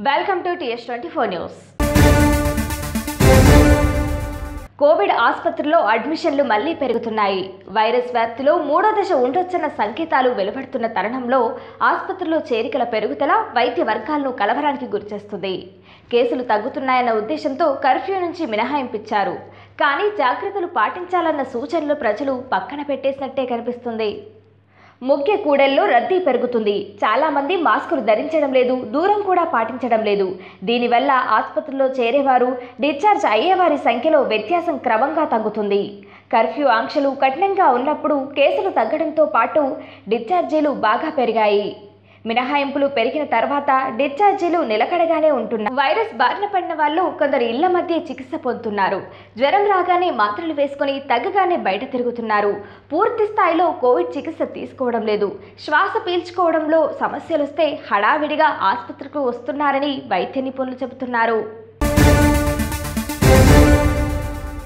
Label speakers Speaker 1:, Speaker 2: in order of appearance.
Speaker 1: welcome to TS twenty four news covid ఆసుపత్రుల్లో అడ్మిషన్లు మళ్లీ పెరుగుతున్నాయి వైరస్ వ్యాప్తిలో మూడో దశ ఉండొచ్చన్న సంకేతాలు వెలువడుతున్న తరుణంలో ఆసుపత్రుల్లో చేరికల పెరుగుదల వైద్య వర్గాలను కలవరానికి గురిచేస్తుంది కేసులు తగ్గుతున్నాయన్న ఉద్దేశంతో కర్ఫ్యూ నుంచి మినహాయింపిచ్చారు కానీ జాగ్రత్తలు పాటించాలన్న సూచనలు ప్రజలు పక్కన పెట్టేసినట్టే కనిపిస్తుంది ముఖ్య కూడల్లో రద్దీ పెరుగుతుంది చాలా మంది మాస్కులు ధరించడం లేదు దూరం కూడా పాటించడం లేదు దీనివల్ల ఆసుపత్రిలో చేరేవారు డిశ్చార్జ్ అయ్యేవారి సంఖ్యలో వ్యత్యాసం క్రమంగా తగ్గుతుంది కర్ఫ్యూ ఆంక్షలు కఠినంగా ఉన్నప్పుడు కేసులు తగ్గడంతో పాటు డిశ్చార్జీలు బాగా పెరిగాయి మినహాయింపులు పెరిగిన తర్వాత డిశ్చార్జీలు నిలకడగానే ఉంటున్నాయి వైరస్ బారిన పడిన వాళ్ళు కొందరు ఇళ్ల మధ్య చికిత్స పొందుతున్నారు జ్వరం రాగానే మాత్రలు వేసుకొని తగ్గగానే బయట తిరుగుతున్నారు పూర్తి స్థాయిలో కోవిడ్ చికిత్స తీసుకోవడం లేదు శ్వాస పీల్చుకోవడంలో సమస్యలు వస్తే హడావిడిగా ఆసుపత్రికి వస్తున్నారని వైద్య నిపుణులు చెబుతున్నారు